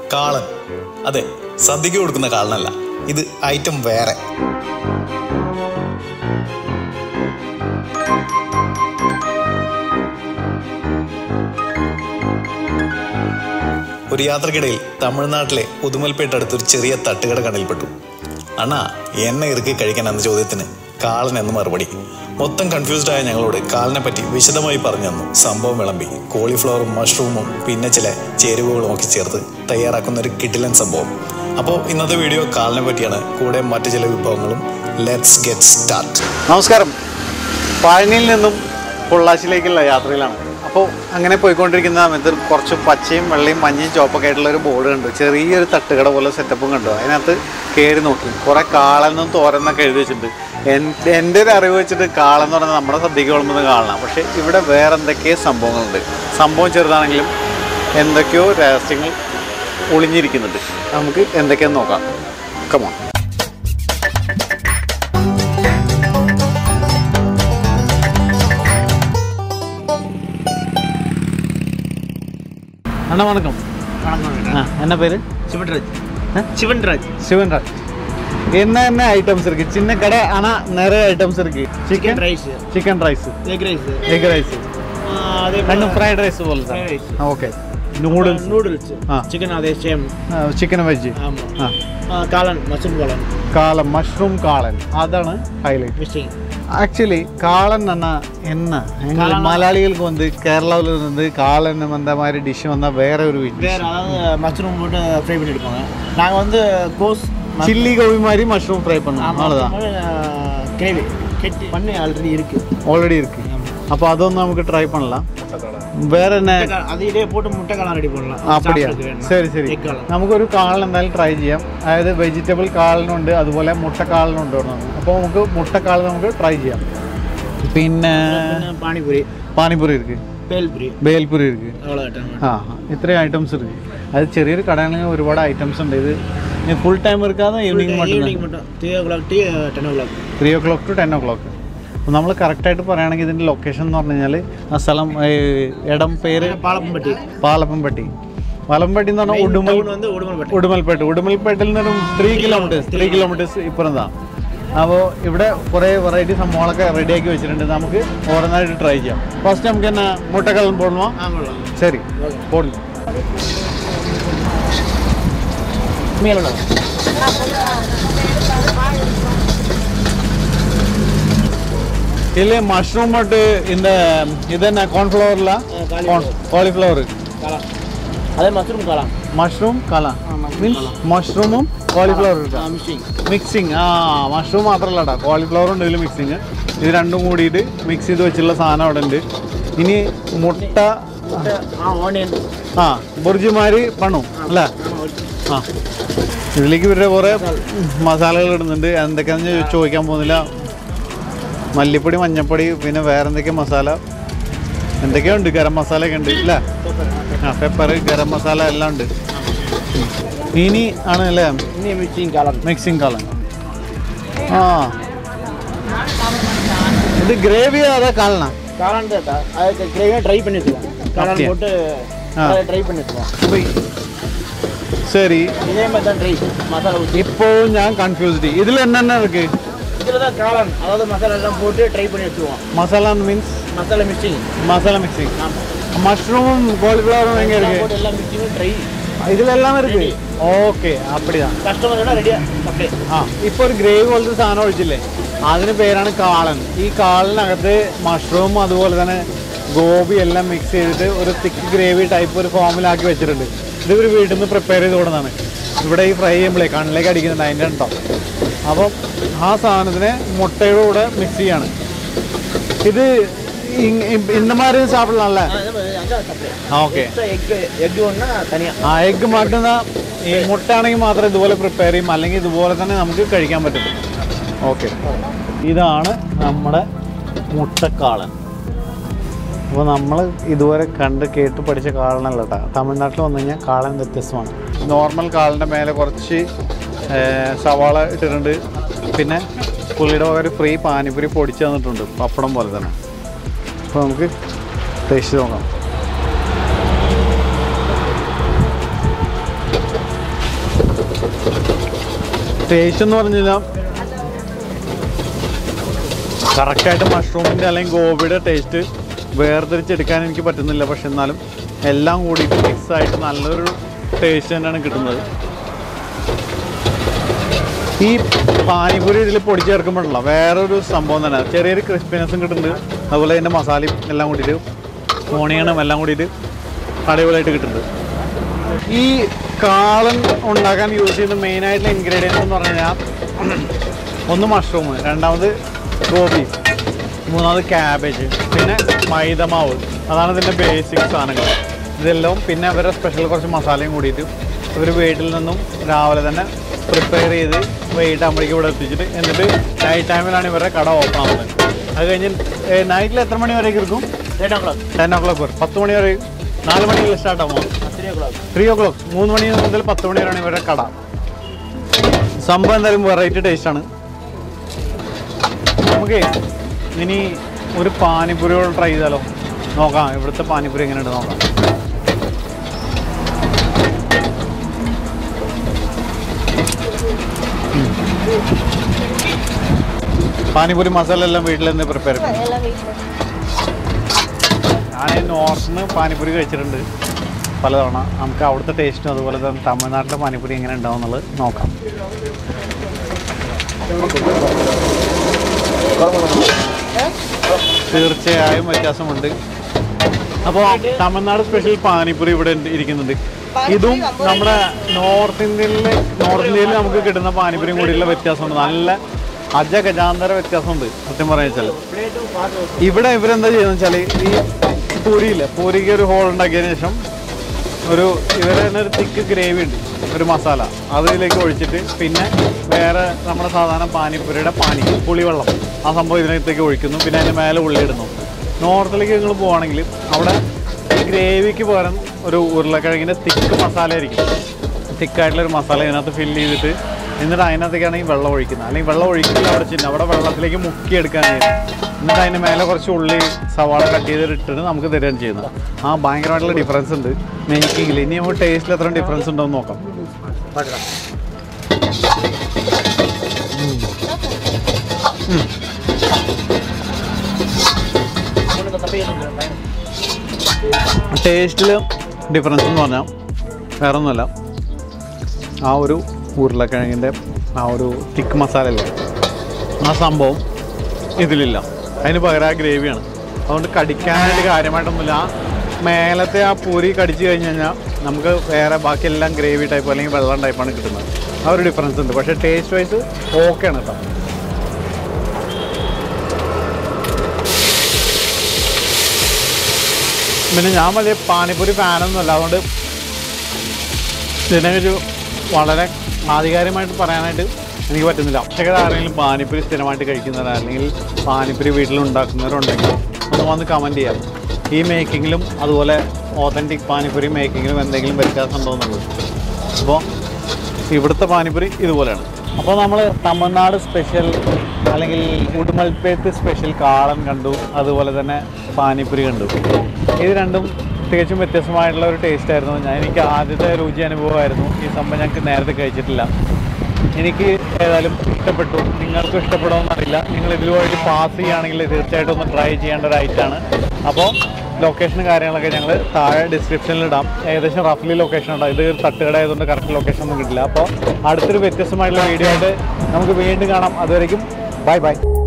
കാളൻ അതെ സദ്യക്ക് കൊടുക്കുന്ന കാളനല്ല ഇത് ഐറ്റം വേറെ ഒരു യാത്രക്കിടയിൽ തമിഴ്നാട്ടിലെ ഉദുമൽപേട്ട അടുത്തൊരു ചെറിയ തട്ടുകട കണ്ണിൽപ്പെട്ടു അണ്ണാ എണ്ണ ഇറുക്കി കഴിക്കാൻ എന്ന ചോദ്യത്തിന് കാളൻ എന്ന് മറുപടി മൊത്തം കൺഫ്യൂസ്ഡ് ആയ ഞങ്ങളോട് കാളിനെ പറ്റി വിശദമായി പറഞ്ഞു തന്നു സംഭവം വിളമ്പി കോളിഫ്ലവറും മഷ്റൂമും പിന്നെ ചില ചേരുവകളും ഒക്കെ ചേർത്ത് തയ്യാറാക്കുന്ന ഒരു കിഡിലൻ സംഭവം അപ്പോൾ ഇന്നത്തെ വീഡിയോ കാളിനെ പറ്റിയാണ് കൂടെ മറ്റു ചില വിഭവങ്ങളും ലെറ്റ്സ് ഗെറ്റ് സ്റ്റാർട്ട് നമസ്കാരം പഴനിയിൽ നിന്നും പൊള്ളാച്ചിലേക്കുള്ള യാത്രയിലാണ് അപ്പോൾ അങ്ങനെ പോയിക്കൊണ്ടിരിക്കുന്ന സമയത്ത് കുറച്ച് പച്ചയും വെള്ളയും മഞ്ഞയും ചുവപ്പൊക്കെ ആയിട്ടുള്ള ഒരു ബോർഡ് കണ്ടു ചെറിയൊരു തട്ടുകട പോലെ സെറ്റപ്പും കണ്ടു അതിനകത്ത് കയറി നോക്കി കുറേ കാളെന്നും തോരെന്നൊക്കെ എഴുതി വെച്ചിട്ടുണ്ട് എൻ- എൻ്റെ ഒരു അറിവ് വെച്ചിട്ട് കാളെന്ന് പറഞ്ഞാൽ നമ്മുടെ സദ്യക്ക് വിളമ്പുന്ന കാളാണ് പക്ഷേ ഇവിടെ വേറെ എന്തൊക്കെയോ സംഭവങ്ങളുണ്ട് സംഭവം ചെറുതാണെങ്കിലും എന്തൊക്കെയോ രഹസ്യങ്ങൾ ഒളിഞ്ഞിരിക്കുന്നുണ്ട് നമുക്ക് എന്തൊക്കെയാന്ന് നോക്കാം കമോൺ அண்ணா வணக்கம் ஆ என்ன பேர் சிவன்ராஜ் சிவன்ராஜ் சிவன்ராஜ் என்ன என்ன ஐட்டம்ஸ் இருக்கு சின்ன கடை ஆனா நிறைய ஐட்டம்ஸ் இருக்கு chicken rice chicken rice egg rice egg rice அதே ரெண்டு ஃப்ரைட் ரைஸ் போல Fried rice. Okay noodles noodles ஆ. சிக்கன் அதே சேம் ചിക്കൻ വെജ് ஆமா ആ காளான் மஷ்ரூம் காளான் കാളൻ മഷ്റൂം കാളൻ അതാണ് ഹൈലൈറ്റ് மிஸ்டிங் ஆக்சுவலி காளான் அண்ணா என்ன எங்க காளான் மலையாளிகளுக்கு வந்து கேரளாவில் இருந்து காளான் அந்த மாதிரி டிஷ் வந்தால் வேற ஒரு வேற அதாவது மஷ்ரூம் போட்டு ஃப்ரை பண்ணி எடுப்பாங்க நாங்க வந்து கோஸ் சில்லி கோபி மாதிரி மஷ்ரூம் ஃப்ரை பண்ணுவோம் அவ்வளோதான் கிரேவி கெட்டி பண்ணி ஆல்ரெடி இருக்கு ஆல்ரெடி இருக்கு அப்போ அതൊന്നും നമുക്ക് ട്രൈ பண்ணலாம் വേറെ என்ன முட்டை கா- அது இதே போட்டு முட்டை காளான் ரெடி பண்ணலாம் அப்படியா சாப்பிட்றதுக்கு வேணும்னா. ശരി ശരി Egg காளான் നമുക്കൊരു കാളൻ എന്തായാലും ട്രൈ ചെയ്യാം അതായത് വെജിറ്റബിൾ കാളനുണ്ട് അതുപോലെ മുട്ടക്കാളനുണ്ട് അപ്പോൾ നമുക്ക് മുട്ടക്കാളൻ നമുക്ക് ട്രൈ ചെയ്യാം പിന്നെ പിന്നെ പാനിപൂരി പാനിപൂരി ഇருக்கு പേൽപൂരി ബേൽപൂരി ഇருக்கு அவ்வளோ ആ ഇത്രയും ഐറ്റംസ് ഇருக்கு അത് ചെറിയൊരു കടയാണെങ്കിൽ ഒരുപാട് ഐറ്റംസ് ഉണ്ട് ഇത് ഫുൾ ടൈം എടുക്കാതെ ഈവനിങ് மட்டும் ஈவினிங் மட்டும் three o'clock to ten o'clock three o'clock to ten o'clock അപ്പോൾ നമ്മൾ കറക്റ്റായിട്ട് പറയുകയാണെങ്കിൽ ഇതിൻ്റെ ലൊക്കേഷൻ എന്ന് പറഞ്ഞു കഴിഞ്ഞാൽ ആ സ്ഥലം ഏ, ഇടം പേര് പാളപ്പമ്പട്ടി പാലപ്പംപട്ടി പാലപ്പംപട്ടി എന്ന് പറഞ്ഞാൽ ഉടുമൽ ടൗൺ வந்து உடுமல்பட்டி ഉടുമൽപേട്ട് ഉടുമൽപേട്ടിൽ നിന്നൊരു ത്രീ കിലോമീറ്റേഴ്സ് ത്രീ കിലോമീറ്റേഴ്സ് ഇപ്പുറം താ അപ്പോൾ ഇവിടെ കുറേ വെറൈറ്റി സംഭവങ്ങളൊക്കെ റെഡിയാക്കി വെച്ചിട്ടുണ്ട് നമുക്ക് ഓരോന്നായിട്ട് ട്രൈ ചെയ്യാം ഫസ്റ്റ് നമുക്ക് എന്നാ മുട്ടക്കള്ളം പോടണോ ஆமாம் ശരി പോടുന്നു மேலே ಇಲ್ಲಿ ಮಶ್ರೂಮ್ ಮತ್ತು ಇಂದ ಇದನ್ನ ಕಾರ್ನ್ಫ್ಲವರ್ಲ ಕಾಲಿಫ್ಲವರ್ காளான் அதே மஷ்ரூம் காளான் മഷ്റൂം കാല മീൻസ് മഷ്റൂമും കോളിഫ്ലവറും மிஷிங் മിക്സിങ് ആ മഷ്റൂം മാത്രമല്ല കേട്ടോ കോളിഫ്ലവറും ഉണ്ട് ഇതിൽ മിക്സിങ് ഇത് രണ്ടും കൂടിയിട്ട് മിക്സ് ചെയ്ത് വെച്ചുള്ള സാധനം അവിടെ ഉണ്ട് ഇനി മുട്ട ஆ ஆனியன் ആ ബുർജിമാരി പണു അല്ലേ ആ ഇതിലേക്ക് ഇവരുടെ കുറേ മസാലകൾ ഇടുന്നുണ്ട് എന്തൊക്കെയാണെന്ന് ചോ- ചോദിക്കാൻ പോകുന്നില്ല മല്ലിപ്പൊടി മഞ്ഞപ്പൊടി പിന്നെ വേറെ എന്തൊക്കെ മസാല എന്തൊക്കെയോ ഉണ്ട് ഗരം മസാല ഒക്കെ ഉണ്ട് അല്ലേ ആ പെപ്പർ ഗരം മസാല എല്ലാം ഉണ്ട് ഉം. ഇനി ആണ് അല്ലേ இன்னும் மிக்சிங் காளான் മിക്സിങ് കാളൻ ആ ഇത് ഗ്രേവി അതാ കാളന காளான் தான் அதுக்கு கிரேவியாக ட்ரை பண்ணி வச்சுக்கலாம் காளான் அப்படியா? போட்டு ஆ. அதை ட்ரை பண்ணி வச்சுக்கலாம் சரி இதே மாதிரி தான் ட்ரை மசாலா ஊற்றி ഇപ്പോൾ ഞാൻ കൺഫ്യൂസ്ഡ് ഇതിൽ என்னென்ன இருக்கு இதில் தான் காளான் அதாவது மசாலா எல்லாம் போட்டு ட்ரை பண்ணி வச்சுக்குவோம் masala means masala mixing masala mixing ஆமாம் மஷ்ரூமும் காலிஃப்ளவரும் எங்க இருக்கு போட்டு எல்லாம் மிக்சிங் ட்ரை இதுல எல்லாம் இருக்கு ഓക്കെ அப்படிதான் கஸ்டமரோட ரெடியாக சப்ளை ആ ഇപ്പൊ ഒരു ഗ്രേവി പോലത്തെ സാധനം ഒഴിച്ചില്ലേ അതിന് പേരാണ് കാളൻ ഈ കാളനകത്ത് മഷ്റൂം അതുപോലെ തന്നെ ഗോബി എല്ലാം മിക്സ് ചെയ്തിട്ട് ഒരു തിക്ക് ഗ്രേവി ടൈപ്പ് ഒരു ഫോമിലാക്കി വെച്ചിട്ടുണ്ട് ഇത് ഒരു വീട്ടിൽ നിന്ന് പ്രിപ്പയർ ചെയ്ത് കൊടുക്കുന്നതാണ് ഇവിടെ ഈ ഫ്രൈ ചെയ്യുമ്പോഴേ കണ്ണിലേക്ക് അടിക്കുന്നുണ്ട് അതിൻ്റെ ഉണ്ടോ അപ്പം ആ സാധനത്തിനെ മുട്ടയുടെ കൂടെ മിക്സ് ചെയ്യാണ് ഇത് ഇ- ഇ- இந்த மாதிரி சாப்பிடலாம்ல அதான் சப்ளை ആ ഓക്കെ எக் எக் ஒன்றா தனியாக ആ എഗ്ഗ് മാറ്റുന്ന ഈ മുട്ടയാണെങ്കിൽ മാത്രം ഇതുപോലെ പ്രിപ്പയർ ചെയ്യും അല്ലെങ്കിൽ ഇതുപോലെ തന്നെ നമുക്ക് കഴിക്കാൻ പറ്റും ഓക്കെ ഇതാണ് നമ്മുടെ മുട്ടക്കാളൻ അപ്പോൾ നമ്മൾ ഇതുവരെ കണ്ട് കേട്ട് പഠിച്ച കാളനല്ല കേട്ടോ തമിഴ്നാട്ടിൽ വന്നു കഴിഞ്ഞാൽ കാളൻ വ്യത്യസ്തമാണ് നോർമൽ കാളൻ്റെ മേലെ കുറച്ച് ഏർ, സവാള ഇട്ടിട്ടുണ്ട് പിന്നെ പുള്ളിയുടെ പകരം ഫ്രീ പാനിപ്പൂരി പൊടിച്ച് തന്നിട്ടുണ്ട് പപ്പടം പോലെ തന്നെ അപ്പോൾ നമുക്ക് ടേസ്റ്റ് നോക്കാം ടേസ്റ്റ് എന്ന് പറഞ്ഞു കഴിഞ്ഞാൽ കറക്റ്റായിട്ട് മഷ്റൂമിൻ്റെ അല്ലെങ്കിൽ ഗോപിയുടെ ടേസ്റ്റ് വേർതിരിച്ചെടുക്കാൻ എനിക്ക് പറ്റുന്നില്ല പക്ഷെ എന്നാലും എല്ലാം കൂടി മിക്സ് ആയിട്ട് നല്ലൊരു ടേസ്റ്റ് തന്നെയാണ് കിട്ടുന്നത് ഈ പാനിപൂരി ഇതിൽ പൊടി ചേർക്കുമ്പോഴല്ല വേറൊരു സംഭവം തന്നെ ചെറിയൊരു ക്രിസ്പിനെസ്സും കിട്ടുന്നുണ്ട് അതുപോലെ അതിൻ്റെ മസാലയും എല്ലാം കൂടിയിട്ട് ഓണിയനും എല്ലാം കൂടിയിട്ട് അടിപൊളിയായിട്ട് കിട്ടുന്നുണ്ട് ഈ കാളൻ ഉണ്ടാക്കാൻ യൂസ് ചെയ്യുന്ന മെയിനായിട്ടുള്ള ഇൻഗ്രീഡിയൻസ് എന്ന് പറഞ്ഞു കഴിഞ്ഞാൽ ഒന്ന് മഷ്റൂം രണ്ടാമത് ഗോബി മൂന്നാമത് ക്യാബേജ് പിന്നെ മൈദമാവ് അതാണ് ഇതിൻ്റെ ബേസിക് സാധനങ്ങൾ ഇതെല്ലാം പിന്നെ അവരുടെ സ്പെഷ്യൽ കുറച്ച് മസാലയും കൂടിയിട്ട് ഇവർ വീട്ടിൽ നിന്നും രാവിലെ തന്നെ പ്രിപ്പയർ ചെയ്ത് വൈകിട്ട് ആകുമ്പോഴേക്കും ഇവിടെ എത്തിച്ചിട്ട് എന്നിട്ട് നൈറ്റ് ടൈമിലാണ് ഇവരുടെ കട ഓപ്പൺ ആവുന്നത് അത് കഴിഞ്ഞ് നൈറ്റിൽ എത്ര മണി വരേക്ക് ഇരിക്കും ten o'clock ten o'clock വരെ പത്ത് മണി വരെ നാല് മണിയിൽ സ്റ്റാർട്ട് ആകുമോ three o'clock three o'clock മൂന്ന് മണി മുതൽ പത്ത് മണി വരെയാണ് ഇവരുടെ കട സംഭവം എന്തായാലും വെറൈറ്റി ടേസ്റ്റ് ആണ് നമുക്ക് ഇനി ഒരു പാനിപൂരിയോട് ട്രൈ ചെയ്താലോ നോക്കാം ഇവിടുത്തെ പാനിപൂരി എങ്ങനെയുണ്ട് നോക്കാം ഉം. പാനിപൂരി മസാല എല്ലാം വീട്ടിൽ നിന്ന് പ്രിപ്പയർ ചെയ്യും എല്ലാം വീട്ടിൽ ഞാൻ നോർത്തിൽ നിന്ന് പാനിപ്പൂരി കഴിച്ചിട്ടുണ്ട് പലതവണ നമുക്ക് അവിടുത്തെ ടേസ്റ്റും അതുപോലെ തന്നെ തമിഴ്നാട്ടിലെ പാനിപ്പൂരി എങ്ങനെ ഉണ്ടാവും എന്നുള്ളത് നോക്കാം തീർച്ചയായും വ്യത്യാസമുണ്ട് അപ്പോൾ തമിഴ്നാട് സ്പെഷ്യൽ പാനിപ്പൂരി ഇവിടെ ഉണ്ട്- ഇരിക്കുന്നുണ്ട് ഇതും നമ്മുടെ നോർത്ത് ഇന്ത്യയിലെ നോർത്ത് ഇന്ത്യയിൽ നമുക്ക് കിട്ടുന്ന പാനിപ്പൂരിയും കൂടിയുള്ള വ്യത്യാസമുണ്ട് നല്ല അജഗജാന്തര വ്യത്യാസമുണ്ട് സത്യം പറയാ വെച്ചാൽ ഇവിടെ ഇവരെന്താ ചെയ്യുന്നത് വെച്ചാൽ ഈ പൂരിയില്ലേ പൂരിക്ക് ഒരു ഹോൾ ഉണ്ടാക്കിയതിന് ശേഷം ഒരു ഇവരെ തന്നെ ഒരു തിക്ക് ഗ്രേവി ഉണ്ട് ഒരു മസാല അതിലേക്ക് ഒഴിച്ചിട്ട് പിന്നെ വേറെ നമ്മുടെ സാധാരണ പാനിപ്പൂരിയുടെ പാനി പുളിവെള്ളം ആ സംഭവം ഇതിനകത്തേക്ക് ഒഴിക്കുന്നു പിന്നെ അതിൻ്റെ മേലെ ഉള്ളി ഇടുന്നു നോർത്തിലേക്ക് നിങ്ങൾ പോവുകയാണെങ്കിൽ അവിടെ ഈ ഗ്രേവിക്ക് പകരം ഒരു ഉരുളക്കിഴങ്ങിൻ്റെ തിക്ക് മസാല ആയിരിക്കും തിക്കായിട്ടുള്ളൊരു മസാല ഇതിനകത്ത് ഫില്ല് ചെയ്തിട്ട് എന്നിട്ട് അതിനകത്തേക്കാണ് ഈ വെള്ളം ഒഴിക്കുന്നത് അല്ലെങ്കിൽ വെള്ളം ഒഴിക്കില്ല അവിടെ ചിന്ന അവിടെ വെള്ളത്തിലേക്ക് മുക്കിയെടുക്കാൻ ചെയ്യുന്നത് എന്നിട്ട് അതിൻ്റെ മേലെ കുറച്ച് ഉള്ളി സവാള കട്ട് ചെയ്തിട്ട് ഇട്ടിട്ട് നമുക്ക് തരുകയാണ് ചെയ്യുന്നത് ആ ഭയങ്കരമായിട്ടുള്ള ഡിഫറൻസ് ഉണ്ട് മേക്കിങ്ങിൽ ഇനി നമുക്ക് ടേസ്റ്റിൽ എത്ര ഡിഫറൻസ് ഉണ്ടോ എന്ന് നോക്കാം ടേസ്റ്റിൽ ഡിഫറൻസ് എന്ന് പറഞ്ഞാൽ വേറെ ഒന്നുമല്ല ആ ഒരു ഉരുളക്കിഴങ്ങിൻ്റെ ആ ഒരു തിക്ക് മസാല അല്ലേ ആ സംഭവം ഇതിലില്ല അതിന് പകരം ആ ഗ്രേവിയാണ് അതുകൊണ്ട് കടിക്കാനായിട്ട് കാര്യമായിട്ടൊന്നുമില്ല ആ മേലത്തെ ആ പൂരി കടിച്ചു കഴിഞ്ഞ് കഴിഞ്ഞാൽ നമുക്ക് വേറെ ബാക്കിയെല്ലാം ഗ്രേവി ടൈപ്പ് അല്ലെങ്കിൽ വെള്ളം ടൈപ്പാണ് കിട്ടുന്നത് ആ ഒരു ഡിഫറൻസ് ഉണ്ട് പക്ഷേ ടേസ്റ്റ് വൈസ് ഓക്കെയാണ് കേട്ടോ പിന്നെ ഞാൻ വലിയ പാനിപ്പൂരി ഫാനൊന്നുമല്ല അതുകൊണ്ട് ഇതിനെയൊരു വളരെ ആധികാരികമായിട്ട് പറയാനായിട്ട് എനിക്ക് പറ്റുന്നില്ല പക്ഷേ ആരെങ്കിലും പാനിപ്പൂരി സ്ഥിരമായിട്ട് കഴിക്കുന്നവരോ അല്ലെങ്കിൽ പാനിപ്പൂരി വീട്ടിലുണ്ടാക്കുന്നവരുണ്ടെങ്കിൽ ഒന്ന് വന്ന് കമൻറ്റ് ചെയ്യാം ഈ മേക്കിങ്ങിലും അതുപോലെ ഓതൻറ്റിക് പാനിപ്പൂരി മേക്കിങ്ങിലും എന്തെങ്കിലും വ്യത്യാസം ഉണ്ടോ എന്നുള്ളത് അപ്പോൾ ഇവിടുത്തെ പാനിപ്പൂരി ഇതുപോലെയാണ് അപ്പോൾ നമ്മൾ തമിഴ്നാട് സ്പെഷ്യൽ അല്ലെങ്കിൽ ഉടുമൽപേത്ത് സ്പെഷ്യൽ കാളൻ കണ്ടു അതുപോലെ തന്നെ പാനിപ്പൂരി കണ്ടു ഇത് രണ്ടും തികച്ചും വ്യത്യസ്തമായിട്ടുള്ള ഒരു ടേസ്റ്റ് ആയിരുന്നു ഞാൻ എനിക്ക് ആദ്യത്തെ രുചി അനുഭവമായിരുന്നു ഈ സംഭവം ഞങ്ങൾക്ക് നേരത്തെ കഴിച്ചിട്ടില്ല എനിക്ക് ഏതായാലും ഇഷ്ടപ്പെട്ടു നിങ്ങൾക്കും ഇഷ്ടപ്പെടുമെന്ന് അറിയില്ല നിങ്ങൾ ഇതുവഴി പാസ് ചെയ്യുകയാണെങ്കിൽ തീർച്ചയായിട്ടും ഒന്ന് ട്രൈ ചെയ്യേണ്ട ഒരു ഐറ്റാണ് അപ്പോൾ ലൊക്കേഷനും കാര്യങ്ങളൊക്കെ ഞങ്ങൾ താഴെ ഡിസ്ക്രിപ്ഷനിൽ ഇടാം ഏകദേശം റഫ്ലി ലൊക്കേഷൻ ഉണ്ടാവും ഇത് ഒരു തട്ടുകട ആയതുകൊണ്ട് കറക്റ്റ് ലൊക്കേഷൻ ഒന്നും കിട്ടില്ല അപ്പോൾ അടുത്തൊരു വ്യത്യസ്തമായിട്ടുള്ള വീഡിയോ ആയിട്ട് നമുക്ക് വീണ്ടും കാണാം അതുവരേക്കും ബൈ ബൈ